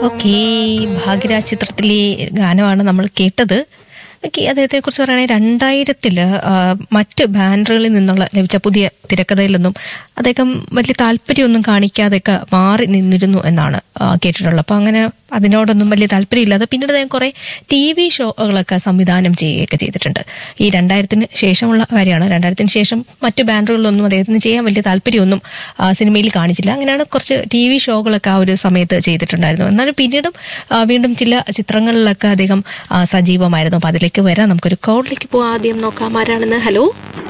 Okay Bhagyaraj ചിത്രത്തിലെ ഗാനമാണ് നമ്മൾ കേട്ടത് ഓക്കെ അദ്ദേഹത്തെ കുറിച്ച് പറയുകയാണെങ്കിൽ രണ്ടായിരത്തില് മറ്റ് ബാനറുകളിൽ നിന്നുള്ള ലഭിച്ച പുതിയ തിരക്കഥയിലൊന്നും അദ്ദേഹം വലിയ താല്പര്യമൊന്നും കാണിക്കാതെയൊക്കെ മാറി നിന്നിരുന്നു എന്നാണ് ആ, കേട്ടിട്ടുള്ളത് അപ്പോൾ അങ്ങനെ അതിനോടൊന്നും വലിയ താല്പര്യമില്ലാതെ പിന്നീട് അദ്ദേഹം കുറെ ടി വി ഷോകളൊക്കെ സംവിധാനം ചെയ്യുകയൊക്കെ ചെയ്തിട്ടുണ്ട് ഈ രണ്ടായിരത്തിന് ശേഷമുള്ള കാര്യമാണ് രണ്ടായിരത്തിന് ശേഷം മറ്റു ബാനറുകളിലൊന്നും അദ്ദേഹത്തിന് ചെയ്യാൻ വലിയ താല്പര്യമൊന്നും ആ, സിനിമയിൽ കാണിച്ചില്ല അങ്ങനെയാണ് കുറച്ച് ടി വി ഷോകളൊക്കെ ആ ഒരു സമയത്ത് ചെയ്തിട്ടുണ്ടായിരുന്നു എന്നാലും പിന്നീടും ആ, വീണ്ടും ചില ചിത്രങ്ങളിലൊക്കെ അദ്ദേഹം ആ, സജീവമായിരുന്നു അപ്പൊ അതിലേക്ക് വരാം നമുക്കൊരു കോളിലേക്ക് പോകാം ആദ്യം നോക്കാം ആരാണെന്ന് ഹലോ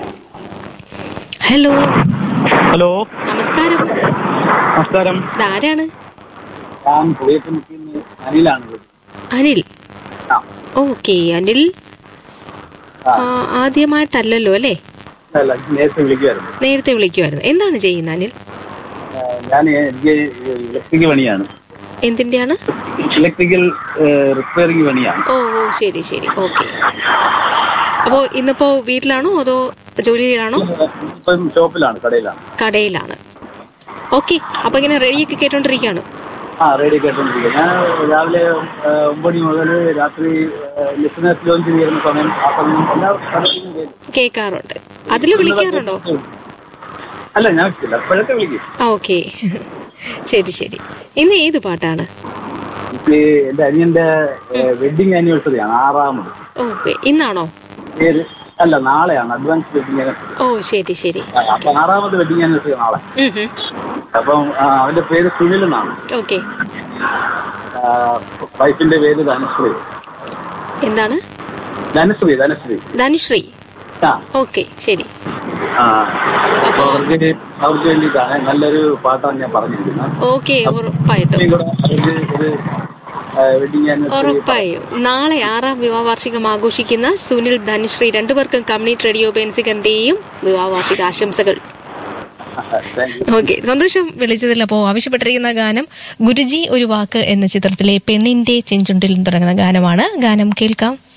ഹലോ ഹലോ നമസ്കാരം നമസ്കാരം ഇതാരാണ് ഞാൻ പുളിയത്തുമുക്കിന്ന് അനിലാണ് വിളിക്കുന്നത്. അനിൽ ആ ഓക്കെ അനിൽ ആ, ആദ്യമായിട്ടല്ലല്ലോ അല്ലേ അല്ല നേരത്തെ വിളിക്കുമായിരുന്നു നേരത്തെ വിളിക്കുമായിരുന്നു എന്താണ് ചെയ്യുന്നത് അനിൽ ഞാൻ എനിക്ക് ഇലക്ട്രിക് പണിയാണ് എന്തിന്റെയാണ് ഇലക്ട്രിക്കൽ റിപ്പയറിംഗ് പണിയാണ് ഓ ഓ ശരി ശരി ഓക്കെ അപ്പോ ഇന്നിപ്പോ വീട്ടിലാണോ അതോ ജോലിയിലാണോ ഇപ്പം ഷോപ്പിലാണ് കടയിലാണ് കടയിലാണ് ഓക്കെ അപ്പൊ ഇങ്ങനെ റെഡിയൊക്കെ കേട്ടോണ്ടിരിക്കുകയാണ് ആ റേഡിയോ കേട്ടോണ്ടിരിക്കുക ഞാൻ രാവിലെ ആ, ഒമ്പത് മണി മുതൽ രാത്രി ലിസണേഴ്സ് ലോഞ്ച് ചെയ്യുന്ന സമയം ആ സമയം എല്ലാ സമയത്തും കേൾക്കും. കേൾക്കാറുണ്ട് അതിൽ വിളിക്കാറുണ്ടോ അല്ല ഞാൻ ചിലപ്പോഴൊക്കെ വിളിക്കും ആ ഓക്കെ ശരി ശരി ഇന്ന് ഏത് പാട്ടാണ് എനിക്ക് എന്റെ അനിയന്റെ വെഡിങ് ആനിവേഴ്സറി ആണ് ആറാമത് ഓക്കെ ഇന്നാണോ പേര് അല്ല നാളെയാണ് അഡ്വാൻസ് വെഡിങ് ആനിവേഴ്സറി ഓ ശരി ശരി അപ്പൊ ആറാമത് വെഡിങ് ആനിവേഴ്സറി നാളെ ഉം ഹും. അപ്പം ആ, അവന്റെ പേര് സുനിൽ എന്നാണ് ഓക്കെ ആ, വൈഫിന്റെ പേര് ധനശ്രീ എന്താണ് ധനശ്രീ ധനശ്രീ ധനുശ്രീ ആ ഓക്കെ ശരി ആ അപ്പോ അവർക്ക് അവർക്ക് വേണ്ടിയിട്ടാണ് നല്ലൊരു പാട്ടാണ് ഞാൻ പറഞ്ഞിരിക്കുന്നത് ഓക്കെ ഉറപ്പായിട്ടും ഇനിയും കൂടെ അവർക്ക് ഒരു വെഡിങ് ആനിവേഴ്സറി ഉറപ്പായും നാളെ ആറാം വിവാഹ വാർഷികം ആഘോഷിക്കുന്ന സുനിൽ ധനുശ്രീ രണ്ടുപേർക്കും കമ്മ്യൂണിറ്റി റേഡിയോ ബെൻസികന്റെയും വിവാഹ വാർഷിക ആശംസകൾ താങ്ക് യു ഓക്കെ സന്തോഷം വിളിച്ചതിൽ അപ്പോൾ ആവശ്യപ്പെട്ടിരിക്കുന്ന ഗാനം ഗുരുജി ഒരു വാക്ക് എന്ന ചിത്രത്തിലെ പെണ്ണിന്റെ ചെഞ്ചുണ്ടിൽ തുടങ്ങുന്ന ഗാനമാണ് ഗാനം കേൾക്കാം